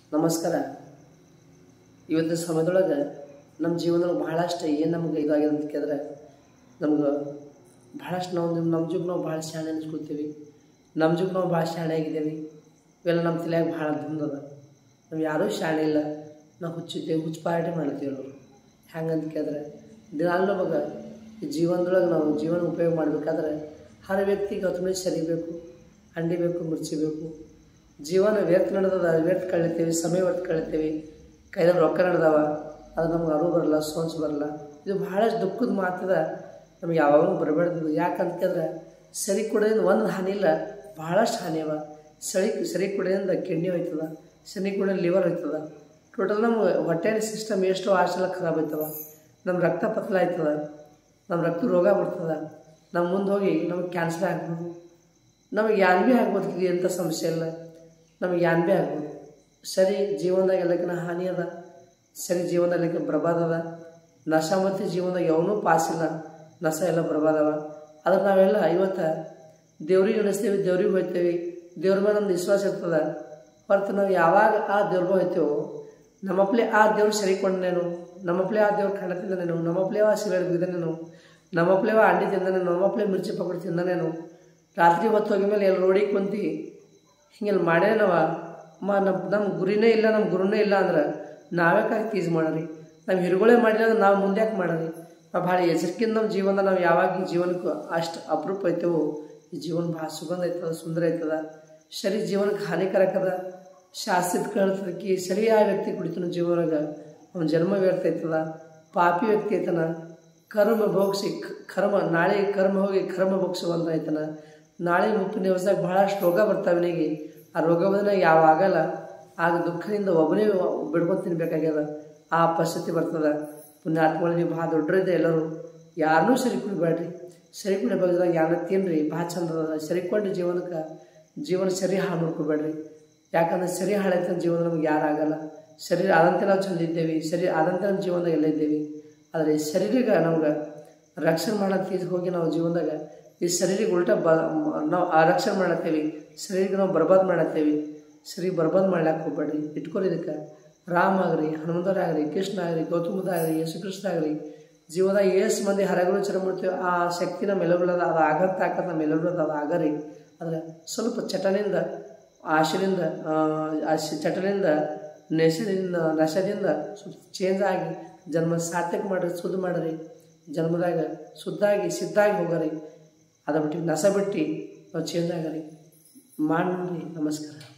ನಮಸ್ಕಾರ ಇವತ್ತಿನ ಸಮಯದೊಳಗೆ ನಮ್ಮ ಜೀವನದೊಳಗೆ ಭಾಳಷ್ಟು ಏನು ನಮ್ಗೆ ಇದಾಗಿದೆ ಅಂತ ಕೇಳಿದ್ರೆ ನಮ್ಗೆ ಭಾಳಷ್ಟು ನಾವು ನಿಮ್ಮ ನಮ್ಮ ಜೀವನ ನಾವು ಭಾಳ ಶಾಣೆ ಅನ್ಸ್ಕೊಳ್ತೀವಿ ನಮ್ಮ ಜೀವನ ನಾವು ಭಾಳ ಶಾಣೆ ಆಗಿದ್ದೇವೆ ಇವೆಲ್ಲ ನಮ್ಮ ತಲೆಯಾಗ ಭಾಳ ದುಂದದ ನಾವು ಯಾರೂ ಶಾಣೆ ಇಲ್ಲ ನಾವು ಹುಚ್ಚಿದ್ದೇವೆ ಹುಚ್ಚು ಪಾರ್ಟಿ ಮಾಡ್ತೀವಿ ನಾವು ಹೆಂಗಂತ ಕೇಳಿದ್ರೆ ದಿನಾಲು ನಮಗೆ ಈ ಜೀವನದೊಳಗೆ ನಾವು ಜೀವನ ಉಪಯೋಗ ಮಾಡಬೇಕಾದ್ರೆ ಹರ ವ್ಯಕ್ತಿಗೆ ಹತ್ತು ಸರಿಬೇಕು ಅಂಡಿಬೇಕು ಮುರ್ಚಿಬೇಕು ಜೀವನ ವ್ಯರ್ಥ ನಡೆದದ ವ್ಯರ್ಥ ಕಳಿತೀವಿ ಸಮಯ ವ್ಯರ್ಥ ಕಳಿತೀವಿ ಕೈದಾಗ ರೊಕ್ಕ ನಡೆದವ ಅದು ನಮ್ಗೆ ಅರಿವು ಬರಲ್ಲ ಸೋನ್ಸ್ ಬರಲ್ಲ ಇದು ಭಾಳಷ್ಟು ದುಃಖದ ಮಾತದ ನಮ್ಗೆ ಯಾವಾಗಲೂ ಬರಬಾರ್ದು ಯಾಕಂತ ಕೇಳಿದ್ರೆ ಸರಿ ಕುಡಿಯೋದ್ರಿಂದ ಒಂದು ಹಾನಿ ಇಲ್ಲ ಭಾಳಷ್ಟು ಹಾನಿ ಅವ ಸರಿ ಸರಿ ಕುಡಿಯೋದ್ರಿಂದ ಕಿಡ್ನಿ ಹೋಯ್ತದ ಸರಿ ಕುಡಿಯೋದು ಲಿವರ್ ಹೋಯ್ತದ ಟೋಟಲ್ ನಮ್ಮ ಹೊಟ್ಟೆನ ಸಿಸ್ಟಮ್ ಎಷ್ಟೋ ಆಶೆಲ್ಲ ಖರಾಬ್ ಆಯ್ತವ ನಮ್ಮ ರಕ್ತ ಪತಲ ಆಯ್ತದ ನಮ್ಮ ರಕ್ತ ರೋಗ ಬರ್ತದ ನಮ್ಮ ಮುಂದೆ ಹೋಗಿ ನಮಗೆ ಕ್ಯಾನ್ಸರ್ ಆಗ್ಬೋದು ನಮಗೆ ಯಾನ್ ಭೀ ಆಗ್ಬೋದು ಇದು ಎಂಥ ಸಮಸ್ಯೆ ಇಲ್ಲ ನಮಗೆ ಯಾನ್ ಭೀ ಆಗ್ಬೋದು ಸರಿ ಜೀವನದಾಗ ಎಲ್ಲಕ್ಕಿಂತ ಹಾನಿ ಅದ ಸರಿ ಜೀವನದಾಗ ಎಲ್ಲಕ್ಕಿಂತ ಬರ್ಬಾದ್ ಅದ ನಶ ಮತ್ತು ಜೀವನದಾಗ ಯಾವನೂ ಪಾಸ್ ಇಲ್ಲ ನಶ ಎಲ್ಲ ಬರ್ಬಾದ್ ಅವ ಅದಕ್ಕೆ ನಾವೆಲ್ಲ ಇವತ್ತು ದೇವ್ರಿಗೆ ನೆನೆಸ್ತೀವಿ ದೇವ್ರಿಗೆ ಹೋಗ್ತೇವೆ ದೇವ್ರ ಮೇಲೆ ನಮ್ದು ವಿಶ್ವಾಸ ಇರ್ತದ ಹೊರತು ನಾವು ಯಾವಾಗ ಆ ದೇವ್ರಿಗೆ ಹೋಗ್ತೇವೋ ನಮ್ಮಪ್ಲೆ ಆ ದೇವ್ರು ಸರಿಕೊಂಡೇನು ನಮ್ಮಪ್ಲೆ ಆ ದೇವ್ರು ಕಂಡ ತಿಂದನೇನು ನಮ್ಮಪ್ಲೆ ಆ ಸಿಗರೇಟ್ ಬಿದ್ದನೇನು ನಮ್ಮಪ್ಲೆ ಆ ಅಂಡಿ ತಿಂದನೇನು ನಮ್ಮಪ್ಲೆ ಮಿರ್ಚಿ ಪಕೋಡಿ ತಿಂದನೇನು ರಾತ್ರಿ ಹೊತ್ತು ಹೋಗಿ ಮೇಲೆ ಎಲ್ಲ ರೋಡಿಗೆ ಕುಂತು ಹಿಂಗೆಲ್ಲ ಮಾಡ್ಯಾನವ ಮ ನಮ್ಮ ನಮ್ಮ ಗುರಿನೇ ಇಲ್ಲ ನಮ್ಮ ಗುರುನೇ ಇಲ್ಲ ಅಂದ್ರೆ ನಾವ್ಯಾಕಾಗಿ ತೀಸ್ ಮಾಡರಿ ನಾವು ಹಿರುಗಳೇ ಮಾಡಿಲ್ಲ ಅಂದ್ರೆ ನಾವು ಮುಂದೆ ಯಾಕೆ ಮಾಡರಿ ನಾವು ಭಾಳ ಎಚ್ಚರಿಕೆಯಿಂದ ನಮ್ಮ ಜೀವನ ನಾವು ಯಾವಾಗ ಈ ಜೀವನಕ್ಕೆ ಅಷ್ಟು ಅಪರೂಪ ಐತೇವೋ ಈ ಜೀವನ ಭಾಳ ಸುಗಂಧ ಐತದ ಸುಂದರ ಐತದ ಸರಿ ಜೀವನಕ್ಕೆ ಹಾನಿಕಾರಕ ಅದ ಶಾಸ್ತ್ರದ ಕೇಳ್ತದಕ್ಕೆ ಸರಿಯಾದ ವ್ಯಕ್ತಿ ಕುಡಿತನ ಜೀವನದಾಗ ಅವನ ಜನ್ಮ ವ್ಯರ್ಥ ಐತದ ಪಾಪಿ ವ್ಯಕ್ತಿ ಐತನ ಕರ್ಮ ಭೋಗಿಸಿ ಕರ್ಮ ನಾಳೆ ಕರ್ಮ ಹೋಗಿ ಕರ್ಮ ಭೋಗಿಸುವಂತ ಐತನ ನಾಳೆ ಮುಪ್ಪಿನ ದಿವಸದಾಗ ಭಾಳಷ್ಟು ರೋಗ ಬರ್ತಾವೆ ಅವನಿಗೆ ಆ ರೋಗ ಬಂದ್ರೆ ಯಾವ ಆಗಲ್ಲ ಆಗ ದುಃಖದಿಂದ ಒಬ್ಬನೇ ಬಿಡ್ಕೊಂಡು ತಿನ್ಬೇಕಾಗ್ಯದ ಆ ಪರಿಸ್ಥಿತಿ ಬರ್ತದ ಪುಣ್ಯಾತ್ಮಗಳು ನೀವು ಭಾಳ ದೊಡ್ಡರಿದೆ ಎಲ್ಲರೂ ಯಾರನ್ನೂ ಸರಿ ಕುಡಿಬೇಡ್ರಿ ಸರಿ ಕುಡಿ ಬಗ್ಗದಾಗ ಯಾರನ್ನ ತಿನ್ರಿ ಭಾಳ ಚಂದ ಅದ ಸರಿಕೊಂಡು ಜೀವನಕ್ಕೆ ಜೀವನ ಸರಿ ಹಾಳು ಮಾಡ್ಕೊಬೇಡ್ರಿ ಯಾಕಂದ್ರೆ ಸರಿ ಹಾಳೈತೆ ಜೀವನ ನಮ್ಗೆ ಯಾರಾಗಲ್ಲ ಶರೀರ ಆದಂತೆ ನಾವು ಚಂದ ಇದ್ದೇವೆ ಸರಿ ಆದಂತೆ ನಮ್ಮ ಜೀವನದಾಗ ಎಲ್ಲ ಇದ್ದೇವೆ ಆದರೆ ಈ ಶರೀರಿಗೆ ನಮ್ಗೆ ರಕ್ಷಣೆ ಮಾಡಕ್ಕೆ ಹೋಗಿ ನಾವು ಜೀವನದಾಗ ಈ ಶರೀರಿಗೆ ಉಲ್ಟಾ ಬ ನಾವು ಆ ರಕ್ಷಣೆ ಮಾಡತ್ತೇವೆ ಶರೀರಕ್ಕೆ ನಾವು ಬರ್ಬಾದ್ ಮಾಡತ್ತೇವೆ ಸರಿ ಬರ್ಬಾದ್ ಮಾಡ್ಲಾಕ ಹೋಗ್ಬೇಡ್ರಿ ಇಟ್ಕೊರಿ ಇದಕ್ಕೆ ರಾಮ ಆಗ್ರಿ ಹನುಮಂತರಾಗ್ರಿ ಕೃಷ್ಣ ಆಗ್ರಿ ಗೌತಮದ ಆಗ್ರಿ ಯೇಸು ಕೃಷ್ಣ ಆಗ್ರಿ ಜೀವನದಾಗ ಏಸು ಮಂದಿ ಹರಗಳು ಚರ ಮಾಡ್ತೀವಿ ಆ ಶಕ್ತಿ ನಮ್ಮ ಎಲ್ಲಗಳದ ಅದು ಆಗದ ತಾಕತ್ ನಮ್ಮ ಎಲ್ಲಗಳದ ಅದು ಆಗರಿ ಆದರೆ ಸ್ವಲ್ಪ ಚಟನಿಂದ ಆಶೆಯಿಂದ ಆ ಚಟನಿಂದ ನೆಸದಿಂದ ನಶದಿಂದ ಸ್ವಲ್ಪ ಚೇಂಜ್ ಆಗಿ ಜನ್ಮ ಸಾರ್ಥಕ ಮಾಡಿರಿ ಶುದ್ಧ ಮಾಡಿರಿ ಜನ್ಮದಾಗ ಶುದ್ಧಾಗಿ ಸಿದ್ಧಾಗಿ ಹೋಗರಿ ಅದ ಬಿಟ್ಟು ನಸ ಬಿಟ್ಟು ನಾವು ಚೇಂಜ್ ಆಗರಿ ಮಾಡಿ ನಮಸ್ಕಾರ